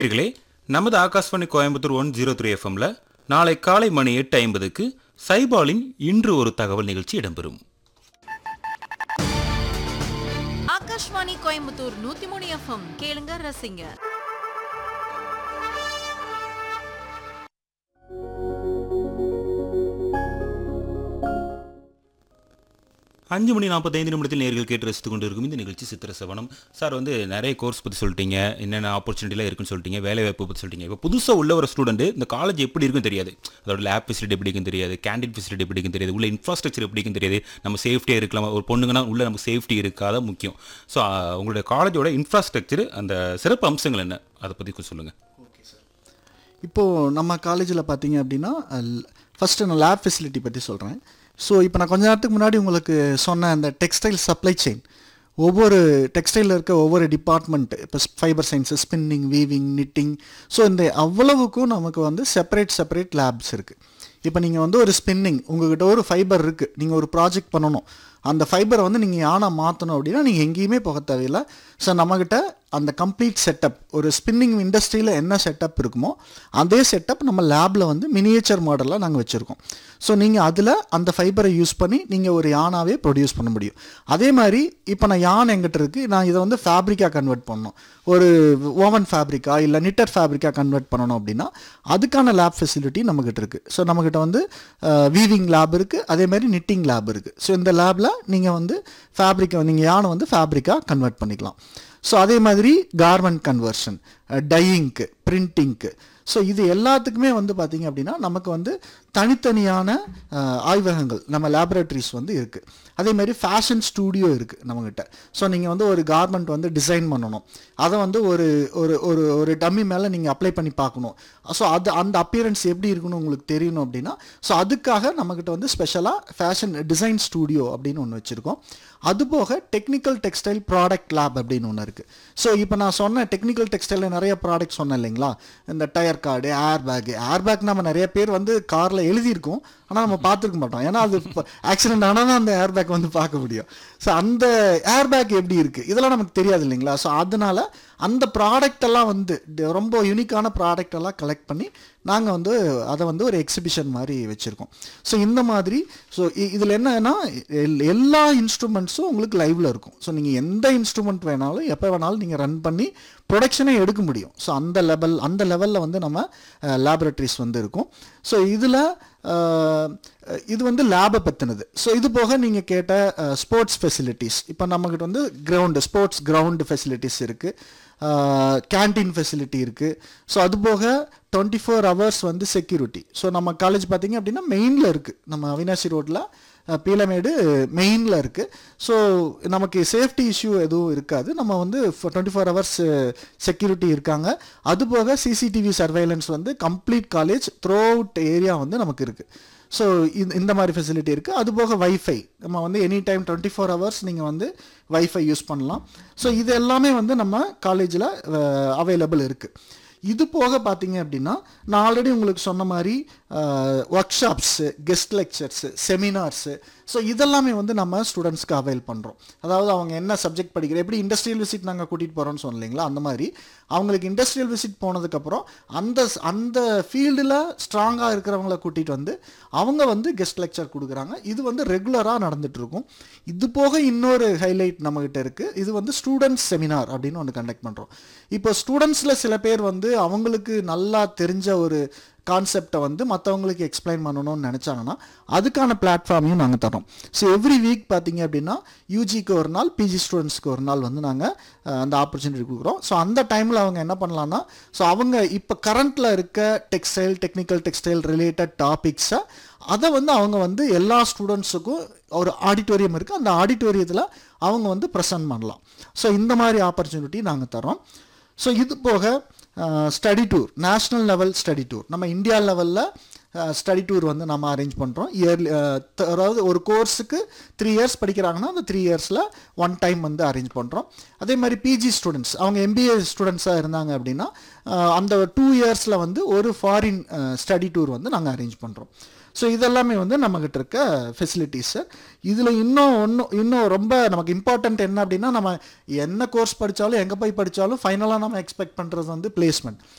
நேயர்களே நமது Akashvani Coimbatore one zero three எஃப்எம்ல நாளை காலை மணி எட்டு ஐம்பதுக்கு சைபாலின் இன்று ஒரு தகவல் நிகழ்ச்சி இடம்பெறும் ஆகாஷ்வாணி கோயம்புத்தூர் நூத்தி மூணு எஃப்எம் கேளுங்க ரசிங்க அஞ்சு மணி நாற்பத்தைந்து நிமிடத்தில் நேர்கள் கேட்டு ரசித்துக் கொண்டு இருக்கும் இந்த நிகழ்ச்சி சித்திர சவனம் சார் வந்து நிறைய கோர்ஸ் பற்றி சொல்லிட்டீங்க என்னென்ன ஆப்பர்ச்சுனிட்டிலாம் இருக்குன்னு சொல்லிட்டீங்க வேலை வாய்ப்பு பற்றி சொல்லிட்டீங்க இப்போ புதுசாக உள்ள ஒரு ஸ்டூடெண்ட் இந்த காலேஜ் எப்படி இருக்குன்னு தெரியாது அதோட லேப் ஃபெசிலிட்டி எப்படி இருக்குன்னு தெரியாது கேண்டீன் ஃபெசிலிட்டி எப்படி இருக்குன்னு தெரியாது உள்ள இன்ஃப்ராஸ்ட்ரக்சர் எப்படி இருக்குன்னு தெரியாது நம்ம சேஃப்டியாக இருக்கலாம் ஒரு பொண்ணுங்கன்னா உள்ள நமக்கு சேஃப்டி இருக்காத முக்கியம் ஸோ உங்களுடைய காலேஜோட இன்ஃப்ராஸ்ட்ரக்சர் அந்த சிறப்பு அம்சங்கள் என்ன அதை பற்றி கொஞ்சம் சொல்லுங்கள் இப்போது நம்ம காலேஜில் பார்த்தீங்க அப்படின்னா ஃபஸ்ட்டு நான் லேப் ஃபெசிலிட்டி பற்றி சொல்கிறேன் ஸோ இப்போ நான் கொஞ்ச நேரத்துக்கு முன்னாடி உங்களுக்கு சொன்ன அந்த டெக்ஸ்டைல் சப்ளை செயின் ஒவ்வொரு டெக்ஸ்டைலில் இருக்க ஒவ்வொரு டிபார்ட்மெண்ட் இப்போ fibre science spinning weaving knitting so இந்த அவ்வளவுக்கும் நமக்கு வந்து செப்பரேட் செப்பரேட் லேப்ஸ் இருக்குது இப்போ நீங்கள் வந்து ஒரு ஸ்பின்னிங் உங்ககிட்ட ஒரு ஃபைபர் இருக்குது நீங்கள் ஒரு ப்ராஜெக்ட் பண்ணணும் அந்த ஃபைபரை வந்து நீங்கள் யானை மாற்றணும் அப்படின்னா நீங்கள் எங்கேயுமே போக தேவையில்லை ஸோ நம்மக்கிட்ட அந்த கம்ப்ளீட் செட்டப் ஒரு ஸ்பின்னிங் இண்டஸ்ட்ரியில் என்ன செட்டப் இருக்குமோ அதே செட்டப் நம்ம லேபில் வந்து மினியேச்சர் மாடலில் நாங்கள் வச்சுருக்கோம் ஸோ நீங்கள் அதில் அந்த ஃபைபரை யூஸ் பண்ணி நீங்கள் ஒரு யானாவே ப்ரொடியூஸ் பண்ண முடியும் அதே மாதிரி இப்போ நான் யான் எங்கிட்ட இருக்குது நான் இதை வந்து ஃபேப்ரிக்காக கன்வெர்ட் பண்ணணும் ஒரு ஓவன் ஃபேப்ரிக்கா இல்லை நிட்டர் ஃபேப்ரிக்காக கன்வெர்ட் பண்ணணும் அப்படின்னா அதுக்கான லேப் ஃபெசிலிட்டி நம்மக்கிட்ட இருக்குது ஸோ நம்மக்கிட்ட வந்து வீவிங் லேப் இருக்குது அதே மாதிரி நிட்டிங் லேப் இருக்குது ஸோ இந்த லேபில் நீங்கள் வந்து ஃபேப்ரிக்கை நீங்கள் யானை வந்து ஃபேப்ரிக்காக கன்வெர்ட் பண்ணிக்கலாம் ஸோ அதே மாதிரி கார்மெண்ட் கன்வர்ஷன் டையிங்க்கு பிரிண்டிங்க்கு ஸோ இது எல்லாத்துக்குமே வந்து பார்த்திங்க அப்படின்னா நமக்கு வந்து தனித்தனியான அஹ், ஆய்வகங்கள் நம்ம லேபரேட்டரிஸ் வந்து இருக்குது அதே மாதிரி ஃபேஷன் ஸ்டூடியோ இருக்குது நம்மக்கிட்ட ஸோ நீங்கள் வந்து ஒரு கார்மெண்ட் வந்து டிசைன் பண்ணணும் அதை வந்து ஒரு ஒரு ஒரு ஒரு டம்மி மேலே நீங்கள் அப்ளை பண்ணி பார்க்கணும் ஸோ அது அந்த அப்பியரன்ஸ் எப்படி இருக்குன்னு உங்களுக்கு தெரியணும் அப்படின்னா ஸோ அதுக்காக நம்மக்கிட்ட வந்து ஸ்பெஷலாக ஃபேஷன் டிசைன் ஸ்டூடியோ அப்படின்னு ஒன்று வச்சுருக்கோம் அதுபோக டெக்னிக்கல் டெக்ஸ்டைல் ப்ராடக்ட் லேப் அப்படின்னு ஒன்று இருக்குது ஸோ இப்போ நான் சொன்ன டெக்னிக்கல் டெக்ஸ்டைலில் நிறைய ப்ராடக்ட் சொன்னேன் இல்லைங்களா இந்த tyre cord airbag airbag நம்ம நிறைய பேர் வந்து காரில் எழுதியிருக்கோம் ஆனால் நம்ம பார்த்துருக்க மாட்டோம் ஏன்னா அது ஆக்சிடென்ட் ஆனால் தான் அந்த ஏர் பேக் வந்து பார்க்க முடியும் ஸோ அந்த ஏர் பேக் எப்படி இருக்குது இதெல்லாம் நமக்கு தெரியாது இல்லைங்களா ஸோ அதனால அந்த ப்ராடக்ட் எல்லாம் வந்து ட- ரொம்ப யூனிக்கான ப்ராடக்ட் எல்லாம் கலெக்ட் பண்ணி நாங்கள் வந்து அதை வந்து ஒரு எக்ஸிபிஷன் மாதிரி வச்சுருக்கோம் ஸோ இந்த மாதிரி ஸோ இதில் என்னன்னா எல்- எல்லா இன்ஸ்ட்ருமெண்ட்ஸும் உங்களுக்கு லைவில் இருக்கும் ஸோ நீங்கள் எந்த இன்ஸ்ட்ருமெண்ட் வேணாலும் எப்போ வேணாலும் நீங்கள் ரன் பண்ணி ப்ரொடக்ஷனே எடுக்க முடியும் ஸோ அந்த லெவல் அந்த லெவலில் வந்து நம்ம லேபரட்டரிஸ் வந்து இருக்கும் ஸோ இதில் இது வந்து லேபை பற்றினது ஸோ இது போக நீங்கள் கேட்ட ஸ்போர்ட்ஸ் ஃபெசிலிட்டிஸ் இப்போ நம்மக்கிட்ட வந்து கிரவுண்டு ஸ்போர்ட்ஸ் கிரவுண்டு ஃபெசிலிட்டிஸ் இருக்குது கேண்டீன் ஃபெசிலிட்டி இருக்குது ஸோ அது போக டுவெண்ட்டி ஃபோர் ஹவர்ஸ் வந்து செக்யூரிட்டி ஸோ நம்ம காலேஜ் பார்த்தீங்க அப்படின்னா மெயினில் இருக்குது நம்ம அவினாசி ரோட்டில் பீலமேடு மெயினில் இருக்குது ஸோ நமக்கு சேஃப்டி இஷ்யூ எதுவும் இருக்காது நம்ம வந்து டுவெண்ட்டி ஃபோர் ஹவர்ஸ் செக்யூரிட்டி இருக்காங்க அது போக சிசிடிவி சர்வைலன்ஸ் வந்து complete college throughout area வந்து நமக்கு இருக்குது ஸோ இந்த இந்த மாதிரி ஃபெசிலிட்டி இருக்குது அது போக வைஃபை நம்ம வந்து any time twenty four hours நீங்கள் வந்து வைஃபை யூஸ் பண்ணலாம் ஸோ இது எல்லாமே வந்து நம்ம காலேஜில் அவைலபிள் இருக்குது இது போக பார்த்தீங்க அப்படின்னா நான் ஆல்ரெடி உங்களுக்கு சொன்ன மாதிரி workshops guest lectures seminars so இதெல்லாமே வந்து நம்ம ஸ்டூடெண்ட்ஸ்க்கு அவைல் பண்ணுறோம் அதாவது அவங்க என்ன சப்ஜெக்ட் படிக்கிற எப்படி இண்டஸ்ட்ரியல் விசிட் நாங்கள் கூட்டிகிட்டு போகிறோம்னு சொன்னீங்களா அந்த மாதிரி அவங்களுக்கு இண்டஸ்ட்ரியல் விசிட் போனதுக்கப்புறம் அந்த அந்த ஃபீல்டில் ஸ்ட்ராங்காக இருக்கிறவங்கள கூட்டிகிட்டு வந்து அவங்க வந்து கெஸ்ட் லெக்சர் கொடுக்குறாங்க இது வந்து ரெகுலராக நடந்துட்டு இருக்கும் இது போக இன்னொரு ஹைலைட் நம்மகிட்ட இருக்குது இது வந்து ஸ்டூடெண்ட்ஸ் செமினார் அப்படின்னு ஒன்று கண்டக்ட் பண்ணுறோம் இப்போ ஸ்டூடெண்ட்ஸில் சில பேர் வந்து அவங்களுக்கு நல்லா தெரிஞ்ச ஒரு கான்செப்டை வந்து மற்றவங்களுக்கு எக்ஸ்பிளைன் பண்ணணும்னு நினச்சாங்கன்னா அதுக்கான பிளாட்ஃபார்மையும் நாங்கள் தரோம் ஸோ எவ்ரி வீக் பார்த்தீங்க அப்படின்னா யூஜிக்கு ஒரு நாள் பிஜி ஸ்டூடெண்ட்ஸ்க்கு ஒரு நாள் வந்து நாங்கள் அந்த ஆப்பர்ச்சுனிட்டி கொடுக்குறோம் ஸோ அந்த டைமில் அவங்க என்ன பண்ணலான்னா ஸோ அவங்க இப்போ கரண்ட்டில் இருக்க டெக்ஸ்டைல் டெக்னிக்கல் டெக்ஸ்டைல் ரிலேட்டட் டாபிக்ஸை அதை வந்து அவங்க வந்து எல்லா ஸ்டூடெண்ட்ஸுக்கும் ஒரு ஆடிட்டோரியம் இருக்குது அந்த ஆடிட்டோரியத்தில் அவங்க வந்து ப்ரெசென்ட் பண்ணலாம் ஸோ இந்த மாதிரி ஆப்பர்ச்சுனிட்டி நாங்கள் தரோம் ஸோ இது போக study tour national level study tour நம்ம இந்தியா லெவலில் ஸ்டடி டூர் வந்து நம்ம அரேஞ்ச் பண்ணுறோம் இயர்லி அதாவது ஒரு கோர்ஸுக்கு த்ரீ இயர்ஸ் படிக்கிறாங்கன்னா அந்த த்ரீ இயர்ஸில் ஒன் டைம் வந்து அரேஞ்ச் பண்ணுறோம் அதே மாதிரி பிஜி ஸ்டூடெண்ட்ஸ் அவங்க எம்பிஏ ஸ்டூடெண்ட்ஸாக இருந்தாங்க அப்படின்னா அஹ், அந்த டூ இயர்ஸில் வந்து ஒரு ஃபாரின் ஸ்டடி டூர் வந்து நாங்கள் அரேஞ்ச் பண்ணுறோம் ஸோ இதெல்லாமே வந்து நம்மகிட்ட இருக்க ஃபெசிலிட்டிஸு இதில் இன்னும் ஒன்றும் இன்னும் ரொம்ப நமக்கு இம்பார்ட்டன்ட் என்ன அப்படின்னா நம்ம என்ன கோர்ஸ் படித்தாலும் எங்கே போய் படித்தாலும் ஃபைனலாக நம்ம எக்ஸ்பெக்ட் பண்ணுறது வந்து பிளேஸ்மெண்ட்